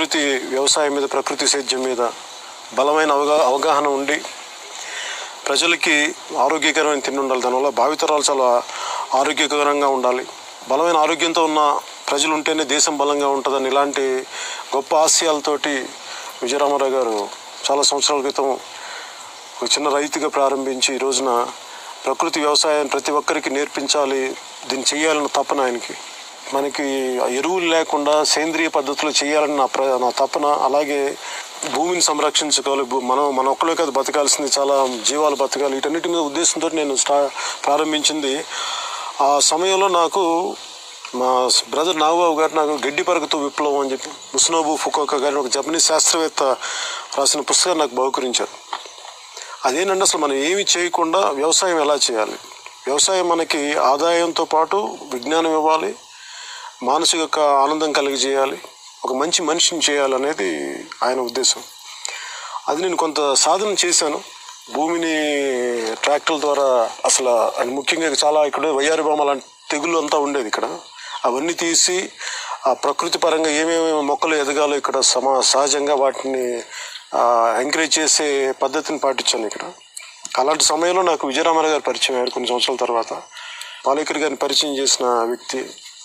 ప్రకృతి వ్యవసాయం మీద ప్రకృతి సేద్యం మీద బలమైన అవగా అవగాహన ఉండి ప్రజలకి ఆరోగ్యకరమైన తిండి ఉండాలి దానివల్ల భావితరాలు చాలా ఆరోగ్యకరంగా ఉండాలి బలమైన ఆరోగ్యంతో ఉన్న ప్రజలు ఉంటేనే దేశం బలంగా ఉంటుందని ఇలాంటి గొప్ప ఆశయాలతోటి విజయరామారావు గారు చాలా సంవత్సరాల క్రితం ఒక చిన్న రైతుగా ప్రారంభించి ఈ రోజున ప్రకృతి వ్యవసాయాన్ని ప్రతి ఒక్కరికి నేర్పించాలి దీన్ని చేయాలన్న తపన ఆయనకి మనకి ఆ ఎరువులు లేకుండా సేంద్రియ పద్ధతిలో చేయాలని నా ప్ర నా తపన అలాగే భూమిని సంరక్షించుకోవాలి భూ- మనం మన ఒక్కడే కాదు బతకాల్సింది చాలా జీవాలు బతకాలి వీటన్నిటి మీద ఉద్దేశంతో నేను స్టా ప్రారంభించింది ఆ సమయంలో నాకు మా బ్రదర్ నాగబాబు గారు నాకు గడ్డి పరకతో విప్లవం అని చెప్పి ముస్నోబు ఫుకోకా గారిని ఒక జపనీస్ శాస్త్రవేత్త రాసిన పుస్తకాన్ని నాకు బహుకరించారు అదేంటంటే అసలు మనం ఏమి చేయకుండా వ్యవసాయం ఎలా చేయాలి వ్యవసాయం మనకి ఆదాయంతో పాటు విజ్ఞానం ఇవ్వాలి మానసిక ఆనందం కలిగజేయాలి ఒక మంచి మనిషిని చేయాలనేది ఆయన ఉద్దేశం అది నేను కొంత సాధన చేశాను భూమిని ట్రాక్టర్ల ద్వారా అసలు అది ముఖ్యంగా చాలా ఇక్కడ వయ్యారి బొమ్మ లాంటి తెగులు అంతా ఉండేది ఇక్కడ అవన్నీ తీసి ఆ ప్రకృతి పరంగా ఏమేమి మొక్కలు ఎదగాలో ఇక్కడ సమా సహజంగా వాటిని ఎంకరేజ్ చేసే పద్ధతిని పాటించాను ఇక్కడ అలాంటి సమయంలో నాకు విజయరామారావు గారు పరిచయం అయ్యారు కొన్ని సంవత్సరాల తర్వాత పాలేకర్ గారిని పరిచయం చేసిన వ్యక్తి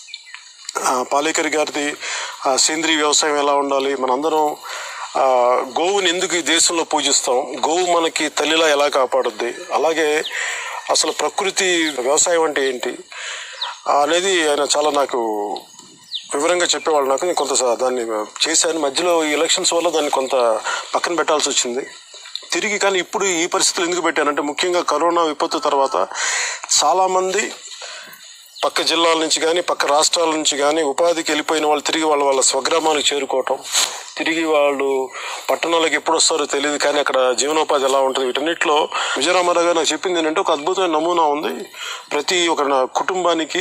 ఆ, పాలేకర్ గారిది ఆ, సేంద్రీయ వ్యవసాయం ఎలా ఉండాలి మనందరం ఆ, గోవుని ఎందుకు ఈ దేశంలో పూజిస్తాం గోవు మనకి తల్లిలా ఎలా కాపాడుద్ది అలాగే అసలు ప్రకృతి వ్యవసాయం అంటే ఏంటి ఆ, అనేది ఆయన చాలా నాకు వివరంగా చెప్పేవాళ్ళు నాకు నేను కొంత సా- దాన్ని చేశాను మధ్యలో ఈ ఎలక్షన్స్ వల్ల దాన్ని కొంత పక్కన పెట్టాల్సి వచ్చింది తిరిగి కానీ ఇప్పుడు ఈ పరిస్థితులు ఎందుకు పెట్టానంటే ముఖ్యంగా కరోనా విపత్తు తర్వాత చాలామంది పక్క జిల్లాల నుంచి కానీ పక్క రాష్ట్రాల నుంచి కానీ ఉపాధికి వెళ్ళిపోయిన వాళ్ళు తిరిగి వాళ్ళ వాళ్ళ స్వగ్రామాలకు చేరుకోవటం తిరిగి వాళ్ళు పట్టణాలకు ఎప్పుడు వస్తారో తెలియదు కానీ అక్కడ జీవనోపాధి ఎలా ఉంటుంది వీటన్నిటిలో విజయరామారావు గారు నాకు చెప్పింది ఏంటంటే ఒక అద్భుతమైన నమూనా ఉంది ప్రతి ఒక నా కుటుంబానికి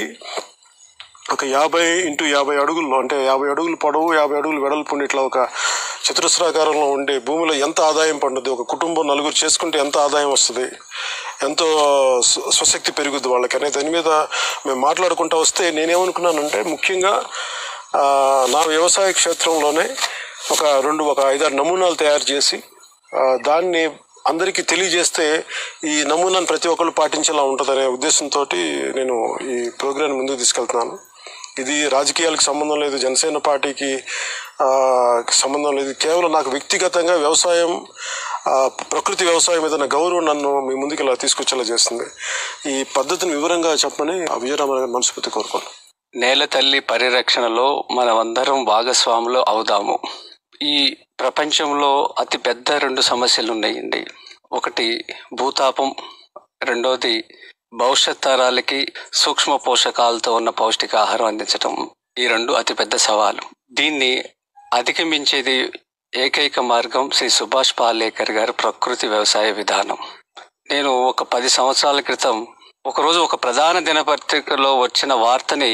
ఒక యాభై ఇంటూ యాభై అడుగుల్లో అంటే యాభై అడుగులు పొడవు యాభై అడుగులు వెడల్పు ఉండి ఇట్లా ఒక చతురస్రాకారంలో ఉండే భూమిలో ఎంత ఆదాయం పండుద్ది ఒక కుటుంబం నలుగురు చేసుకుంటే ఎంత ఆదాయం వస్తుంది ఎంతో స్వ- స్వశక్తి పెరుగుద్ది వాళ్ళకి అనే దాని మీద మేము మాట్లాడుకుంటూ వస్తే నేనేమనుకున్నానంటే ముఖ్యంగా ఆ, నా వ్యవసాయ క్షేత్రంలోనే ఒక రెండు ఒక ఐదారు నమూనాలు తయారు చేసి ఆ, దాన్ని అందరికీ తెలియజేస్తే ఈ నమూనాను ప్రతి ఒక్కళ్ళు పాటించేలా ఉంటుందనే ఉద్దేశంతో నేను ఈ ప్రోగ్రాం ముందుకు తీసుకెళ్తున్నాను ఇది రాజకీయాలకు సంబంధం లేదు జనసేన పార్టీకి ఆ, సంబంధం లేదు కేవలం నాకు వ్యక్తిగతంగా వ్యవసాయం ఆ, ప్రకృతి వ్యవసాయం మీద నా గౌరవం నన్ను మీ ముందుకు ఇలా తీసుకొచ్చేలా చేస్తుంది ఈ పద్ధతిని వివరంగా చెప్పమని ఆ విజయరామారావు గారి మనస్ఫూర్తి కోరుకోను నేల తల్లి పరిరక్షణలో మనమందరం భాగస్వాములు అవుదాము ఈ ప్రపంచంలో అతి పెద్ద రెండు సమస్యలు ఉన్నాయండి ఒకటి భూతాపం రెండోది భవిష్యత్ తరాలకి సూక్ష్మ పోషకాలతో ఉన్న పౌష్టికాహారం అందించడం ఈ రెండు అతిపెద్ద సవాలు దీన్ని అధిగమించేది ఏకైక మార్గం శ్రీ సుభాష్ పాలేకర్ గారి ప్రకృతి వ్యవసాయ విధానం నేను ఒక పది సంవత్సరాల క్రితం ఒకరోజు ఒక ప్రధాన దినపత్రికలో వచ్చిన వార్తని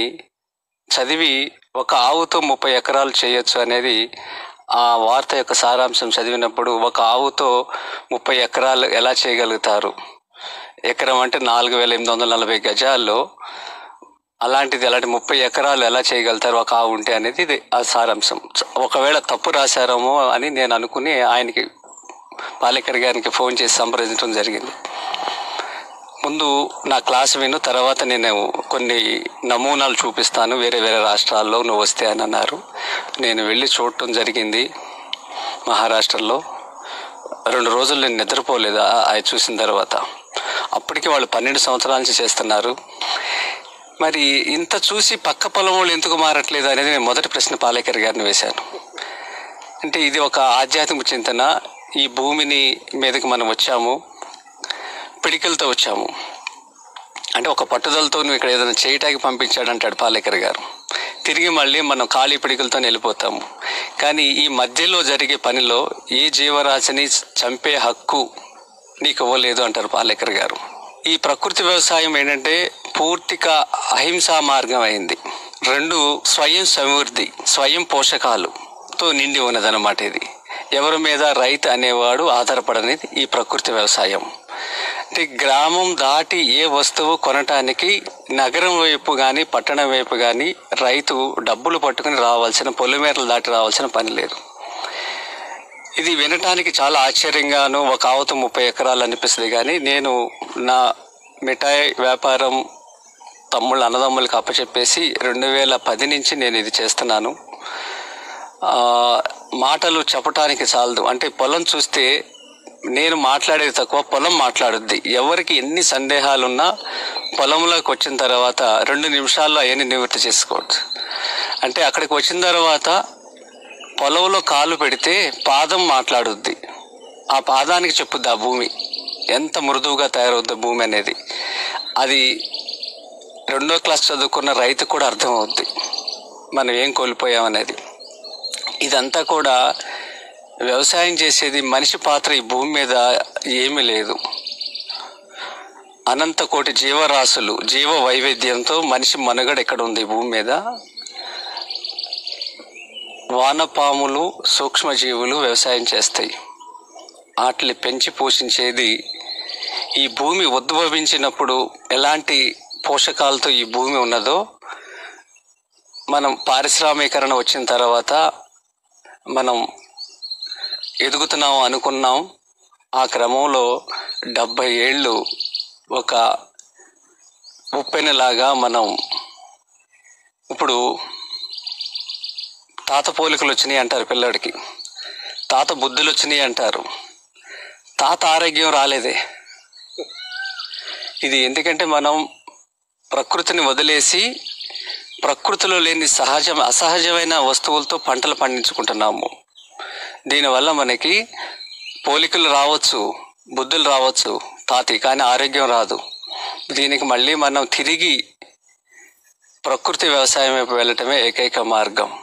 చదివి ఒక ఆవుతో ముప్పై ఎకరాలు చేయొచ్చు అనేది ఆ వార్త యొక్క సారాంశం చదివినప్పుడు ఒక ఆవుతో ముప్పై ఎకరాలు ఎలా చేయగలుగుతారు ఎకరం అంటే నాలుగు వేల ఎనిమిది వందల నలభై గజాల్లో అలాంటిది అలాంటి ముప్పై ఎకరాలు ఎలా చేయగలుగుతారు ఒక ఆవు ఉంటే అనేది ఇది ఆ సారాంశం ఒకవేళ తప్పు రాశారేమో అని నేను అనుకుని ఆయనకి పాలేకర్ గారికి ఫోన్ చేసి సంప్రదించడం జరిగింది ముందు నా క్లాస్ విను తర్వాత నేను కొన్ని నమూనాలు చూపిస్తాను వేరే వేరే రాష్ట్రాల్లో నువ్వు వస్తే అని అన్నారు నేను వెళ్ళి చూడటం జరిగింది మహారాష్ట్రలో రెండు రోజులు నేను నిద్రపోలేదు ఆ- అది చూసిన తర్వాత అప్పటికి వాళ్ళు పన్నెండు సంవత్సరాల నుంచి చేస్తున్నారు మరి ఇంత చూసి పక్క పొలం వాళ్ళు ఎందుకు మారట్లేదు అనేది నేను మొదటి ప్రశ్న పాలేకర్ గారిని వేశాను అంటే ఇది ఒక ఆధ్యాత్మిక చింతన ఈ భూమిని మీదకి మనం వచ్చాము పిడికలతో వచ్చాము అంటే ఒక పట్టుదలతో నువ్వు ఇక్కడ ఏదైనా చేయటానికి పంపించాడు అంటాడు పాలేకర్ గారు తిరిగి మళ్ళీ మనం ఖాళీ పిడికలతో వెళ్ళిపోతాము కానీ ఈ మధ్యలో జరిగే పనిలో ఏ జీవరాశిని చంపే హక్కు నీకు ఇవ్వలేదు అంటారు పాలేకర్ గారు ఈ ప్రకృతి వ్యవసాయం ఏంటంటే పూర్తిగా అహింసా మార్గం అయింది రెండు స్వయం సమృద్ధి స్వయం పోషకాలుతో నిండి ఉన్నదన్నమాట ఇది ఎవరి మీద రైతు అనేవాడు ఆధారపడనేది ఈ ప్రకృతి వ్యవసాయం అంటే గ్రామం దాటి ఏ వస్తువు కొనటానికి నగరం వైపు కానీ పట్టణం వైపు కానీ రైతు డబ్బులు పట్టుకుని రావాల్సిన పొలిమేరలు దాటి రావాల్సిన పని లేదు ఇది వినటానికి చాలా ఆశ్చర్యంగాను ఒక ఆవత ముప్పై ఎకరాలు అనిపిస్తుంది కానీ నేను నా మిఠాయి వ్యాపారం తమ్ముళ్ళు అన్నదమ్ములకు అప్పచెప్పేసి రెండు వేల పది నుంచి నేను ఇది చేస్తున్నాను ఆ, మాటలు చెప్పటానికి చాలదు అంటే పొలం చూస్తే నేను మాట్లాడేది తక్కువ పొలం మాట్లాడుద్ది ఎవరికి ఎన్ని సందేహాలున్నా పొలంలోకి వచ్చిన తర్వాత రెండు నిమిషాల్లో అవన్నీ నివృత్తి చేసుకోవచ్చు అంటే అక్కడికి వచ్చిన తర్వాత పొలంలో కాలు పెడితే పాదం మాట్లాడుద్ది ఆ పాదానికి చెప్పుద్ది ఆ భూమి ఎంత మృదువుగా తయారవుద్ది భూమి అనేది అది రెండో క్లాస్ చదువుకున్న రైతు కూడా అర్థమవుద్ది మనం ఏం కోల్పోయామనేది ఇదంతా కూడా వ్యవసాయం చేసేది మనిషి పాత్ర ఈ భూమి మీద ఏమీ లేదు అనంత కోటి జీవరాశులు జీవ వైవిధ్యంతో మనిషి మనుగడ ఎక్కడ ఉంది ఈ భూమి మీద వానపాములు సూక్ష్మజీవులు వ్యవసాయం చేస్తాయి వాటిని పెంచి పోషించేది ఈ భూమి ఉద్భవించినప్పుడు ఎలాంటి పోషకాలతో ఈ భూమి ఉన్నదో మనం పారిశ్రామీకరణ వచ్చిన తర్వాత మనం ఎదుగుతున్నాం అనుకున్నాం ఆ క్రమంలో డెబ్భై ఏళ్ళు ఒక ఉప్పెనలాగా మనం ఇప్పుడు తాత పోలికలు వచ్చినాయి అంటారు పిల్లాడికి తాత బుద్ధులు వచ్చినాయి అంటారు తాత ఆరోగ్యం రాలేదే ఇది ఎందుకంటే మనం ప్రకృతిని వదిలేసి ప్రకృతిలో లేని సహజ అసహజమైన వస్తువులతో పంటలు పండించుకుంటున్నాము దీనివల్ల మనకి పోలికలు రావచ్చు బుద్ధులు రావచ్చు తాతి కానీ ఆరోగ్యం రాదు దీనికి మళ్ళీ మనం తిరిగి ప్రకృతి వ్యవసాయం వైపు వెళ్ళటమే ఏకైక మార్గం